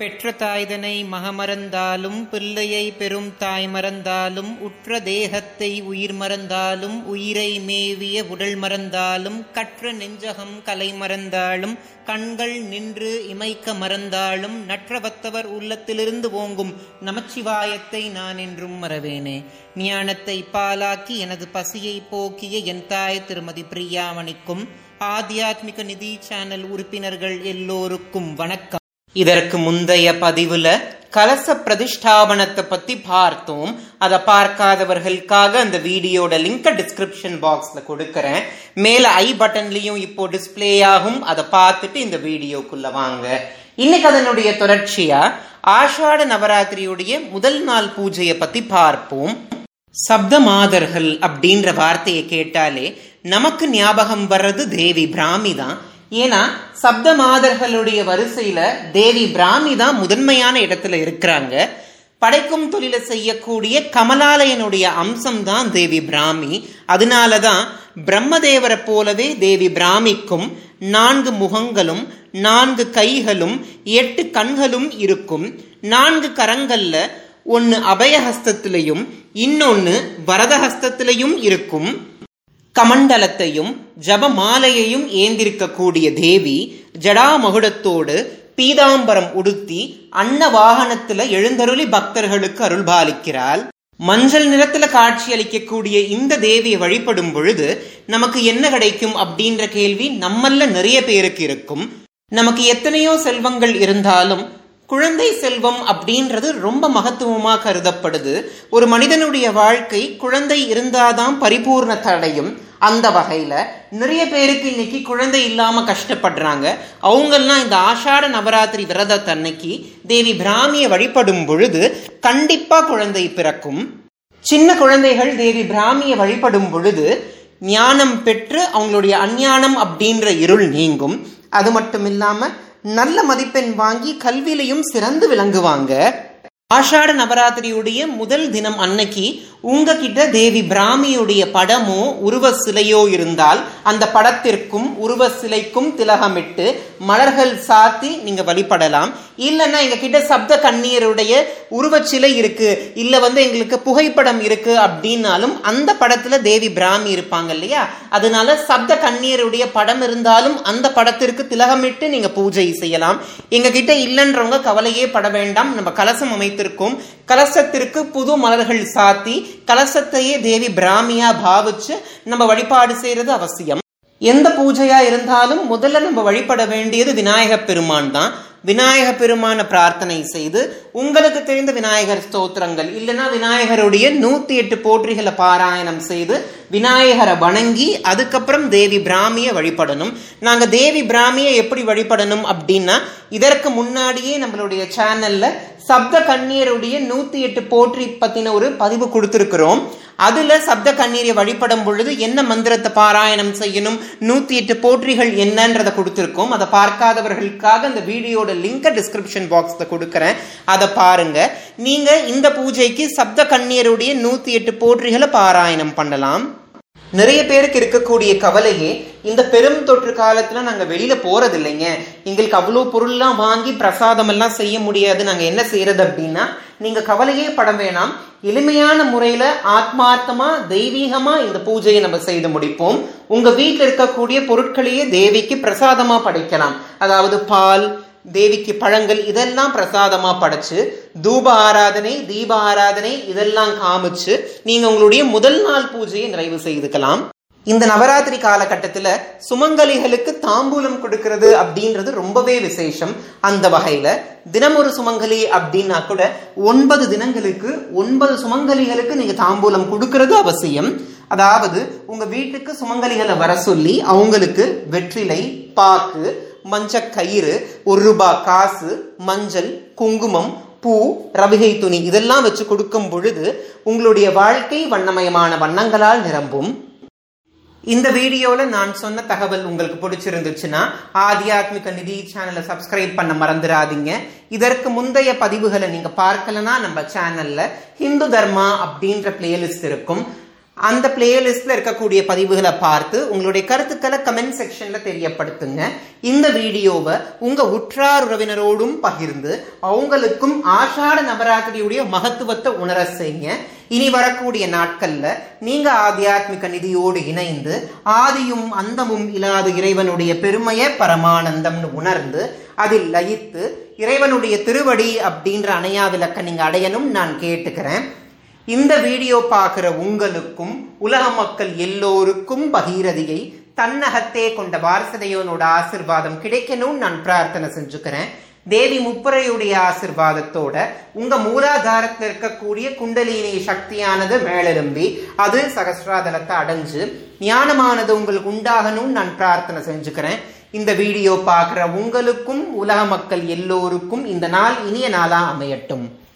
பெற்ற தாய்தனை மகமறந்தாலும் பிள்ளையை பெரும் தாய் மறந்தாலும் உற்ற தேகத்தை உயிர் மறந்தாலும் உயிரை மேவிய உடல் மறந்தாலும் கற்ற நெஞ்சகம் கலை மறந்தாலும் கண்கள் நின்று இமைக்க மறந்தாலும் நற்றவத்தவர் உள்ளத்திலிருந்து ஓங்கும் நமச்சிவாயத்தை நான் என்றும் மறவேனே ஞானத்தை பாலாக்கி எனது பசியை போக்கிய என் தாய் திருமதி பிரியாமணிக்கும் ஆத்தியாத்மிக நிதி சேனல் உறுப்பினர்கள் எல்லோருக்கும் வணக்கம் இதற்கு முந்தைய பதிவுல கலச பிரதிஷ்டாபனத்தை பத்தி பார்த்தோம் அதை பார்க்காதவர்களுக்காக அந்த வீடியோட லிங்க் டிஸ்கிரிப்ஷன் பாக்ஸ்ல கொடுக்கறேன் மேல ஐ பட்டன்லயும் இப்போ டிஸ்பிளே ஆகும் அதை பார்த்துட்டு இந்த வீடியோக்குள்ள வாங்க இன்னைக்கு அதனுடைய தொடர்ச்சியா ஆஷாட நவராத்திரியுடைய முதல் நாள் பூஜையை பத்தி பார்ப்போம் சப்த மாதர்கள் அப்படின்ற வார்த்தையை கேட்டாலே நமக்கு ஞாபகம் வர்றது தேவி பிராமி தான் ஏன்னா சப்த மாதர்களுடைய வரிசையில தேவி பிராமி தான் முதன்மையான இடத்துல இருக்கிறாங்க படைக்கும் தொழிலை செய்யக்கூடிய கமலாலயனுடைய அம்சம் தான் தேவி பிராமி அதனாலதான் பிரம்மதேவரை போலவே தேவி பிராமிக்கும் நான்கு முகங்களும் நான்கு கைகளும் எட்டு கண்களும் இருக்கும் நான்கு கரங்கள்ல ஒன்னு அபயஹஸ்தத்திலையும் இன்னொன்னு வரதஹஸ்தத்திலையும் இருக்கும் கமண்டலத்தையும் ஜபமாலையையும் ஏந்திருக்கக்கூடிய தேவி ஜடாமகுடத்தோடு பீதாம்பரம் உடுத்தி அன்ன வாகனத்துல எழுந்தருளி பக்தர்களுக்கு அருள்பாலிக்கிறாள் மஞ்சள் நிறத்துல காட்சி அளிக்கக்கூடிய இந்த தேவியை வழிபடும் பொழுது நமக்கு என்ன கிடைக்கும் அப்படின்ற கேள்வி நம்மல்ல நிறைய பேருக்கு இருக்கும் நமக்கு எத்தனையோ செல்வங்கள் இருந்தாலும் குழந்தை செல்வம் அப்படின்றது ரொம்ப மகத்துவமா கருதப்படுது ஒரு மனிதனுடைய வாழ்க்கை குழந்தை இருந்தாதான் பரிபூர்ணத்தை அடையும் அந்த வகையில நிறைய பேருக்கு இன்னைக்கு குழந்தை இல்லாம கஷ்டப்படுறாங்க அவங்கெல்லாம் இந்த ஆஷாட நவராத்திரி விரதத்தன்னைக்கு தேவி பிராமியை வழிபடும் பொழுது கண்டிப்பா குழந்தை பிறக்கும் சின்ன குழந்தைகள் தேவி பிராமியை வழிபடும் பொழுது ஞானம் பெற்று அவங்களுடைய அஞ்ஞானம் அப்படின்ற இருள் நீங்கும் அது மட்டும் இல்லாம நல்ல மதிப்பெண் வாங்கி கல்வியிலையும் சிறந்து விளங்குவாங்க ஆஷாட நவராத்திரியுடைய முதல் தினம் அன்னைக்கு உங்ககிட்ட தேவி பிராமியுடைய படமோ உருவ சிலையோ இருந்தால் அந்த படத்திற்கும் உருவ சிலைக்கும் திலகமிட்டு மலர்கள் சாத்தி நீங்க வழிபடலாம் இல்லைன்னா எங்க கிட்ட சப்த கண்ணீருடைய உருவச்சிலை இருக்கு இல்ல வந்து எங்களுக்கு புகைப்படம் இருக்கு அப்படின்னாலும் அந்த படத்துல தேவி பிராமி இருப்பாங்க இல்லையா அதனால சப்த கண்ணீருடைய படம் இருந்தாலும் அந்த படத்திற்கு திலகமிட்டு நீங்க பூஜை செய்யலாம் எங்க கிட்ட இல்லைன்றவங்க கவலையே பட வேண்டாம் நம்ம கலசம் அமைத்திருக்கோம் கலசத்திற்கு புது மலர்கள் சாத்தி கலசத்தையே தேவி பிராமியா பாவிச்சு நம்ம வழிபாடு செய்யறது அவசியம் எந்த பூஜையா இருந்தாலும் முதல்ல நம்ம வழிபட வேண்டியது விநாயக பெருமான் தான் விநாயக பெருமான பிரார்த்தனை செய்து உங்களுக்கு தெரிந்த விநாயகர் ஸ்தோத்திரங்கள் இல்லைன்னா விநாயகருடைய நூத்தி எட்டு போற்றிகளை பாராயணம் செய்து விநாயகரை வணங்கி அதுக்கப்புறம் தேவி பிராமியை வழிபடணும் நாங்க தேவி பிராமியை எப்படி வழிபடணும் அப்படின்னா இதற்கு முன்னாடியே நம்மளுடைய சேனல்ல சப்த கண்ணீருடைய நூத்தி எட்டு போற்றி பத்தின ஒரு பதிவு கொடுத்திருக்கிறோம் அதுல சப்த கண்ணீரை வழிபடும் பொழுது என்ன மந்திரத்தை பாராயணம் செய்யணும் நூத்தி எட்டு போற்றிகள் என்னன்றதை கொடுத்திருக்கோம் அதை பார்க்காதவர்களுக்காக அந்த வீடியோட லிங்க டிஸ்கிரிப்ஷன் பாக்ஸ்ல கொடுக்கறேன் அதை பாருங்க நீங்க இந்த பூஜைக்கு சப்த கண்ணீருடைய நூத்தி எட்டு போற்றிகளை பாராயணம் பண்ணலாம் நிறைய பேருக்கு இருக்கக்கூடிய கவலையே இந்த பெரும் தொற்று காலத்துல நாங்க வெளியில போறது இல்லைங்க எங்களுக்கு அவ்வளவு பொருள்லாம் வாங்கி பிரசாதம் எல்லாம் செய்ய முடியாது நாங்க என்ன செய்யறது அப்படின்னா நீங்க கவலையே பட வேணாம் எளிமையான முறையில ஆத்மார்த்தமா தெய்வீகமா இந்த பூஜையை நம்ம செய்து முடிப்போம் உங்க வீட்டில் இருக்கக்கூடிய பொருட்களையே தேவிக்கு பிரசாதமா படைக்கலாம் அதாவது பால் தேவிக்கு பழங்கள் இதெல்லாம் பிரசாதமா படைச்சு தூப ஆராதனை தீப ஆராதனை இதெல்லாம் காமிச்சு நீங்க உங்களுடைய முதல் நாள் பூஜையை நிறைவு செய்துக்கலாம் இந்த நவராத்திரி காலகட்டத்துல சுமங்கலிகளுக்கு தாம்பூலம் கொடுக்கிறது அப்படின்றது ரொம்பவே விசேஷம் அந்த வகையில தினம் ஒரு சுமங்கலி அப்படின்னா கூட ஒன்பது தினங்களுக்கு ஒன்பது சுமங்கலிகளுக்கு நீங்க தாம்பூலம் கொடுக்கிறது அவசியம் அதாவது உங்க வீட்டுக்கு சுமங்கலிகளை வர சொல்லி அவங்களுக்கு வெற்றிலை பாக்கு மஞ்ச கயிறு ஒரு ரூபாய் காசு மஞ்சள் குங்குமம் பூ ரவிகை துணி இதெல்லாம் வச்சு கொடுக்கும் பொழுது உங்களுடைய வாழ்க்கை வண்ணமயமான வண்ணங்களால் நிரம்பும் இந்த வீடியோல நான் சொன்ன தகவல் உங்களுக்கு பிடிச்சிருந்துச்சுன்னா ஆத்தியாத்மிக நிதி சேனலை சப்ஸ்கிரைப் பண்ண மறந்துடாதீங்க இதற்கு முந்தைய பதிவுகளை நீங்க பார்க்கலனா நம்ம சேனல்ல ஹிந்து தர்மா அப்படின்ற பிளேலிஸ்ட் இருக்கும் அந்த பிளேலிஸ்ட்ல இருக்கக்கூடிய பதிவுகளை பார்த்து உங்களுடைய கருத்துக்களை கமெண்ட் செக்ஷன்ல தெரியப்படுத்துங்க இந்த வீடியோவை உங்க உற்றார் உறவினரோடும் பகிர்ந்து அவங்களுக்கும் ஆஷாட நவராத்திரியுடைய மகத்துவத்தை உணர செய்யுங்க இனி வரக்கூடிய நாட்கள்ல நீங்க ஆத்தியாத்மிக நிதியோடு இணைந்து ஆதியும் அந்தமும் இல்லாத இறைவனுடைய பெருமைய பரமானந்தம்னு உணர்ந்து அதில் லயித்து இறைவனுடைய திருவடி அப்படின்ற அணையா விளக்க நீங்க அடையணும் நான் கேட்டுக்கிறேன் இந்த வீடியோ பார்க்குற உங்களுக்கும் உலக மக்கள் எல்லோருக்கும் பகீரதியை தன்னகத்தே கொண்ட வாரசதையோனோட ஆசிர்வாதம் கிடைக்கணும்னு நான் பிரார்த்தனை செஞ்சுக்கிறேன் தேவி முப்பரையுடைய ஆசிர்வாதத்தோட உங்க மூலாதாரத்தில் இருக்கக்கூடிய குண்டலினி சக்தியானது மேலெலும்பி அது சகசிராதலத்தை அடைஞ்சு ஞானமானது உங்களுக்கு உண்டாகணும்னு நான் பிரார்த்தனை செஞ்சுக்கிறேன் இந்த வீடியோ பார்க்குற உங்களுக்கும் உலக மக்கள் எல்லோருக்கும் இந்த நாள் இனிய நாளா அமையட்டும்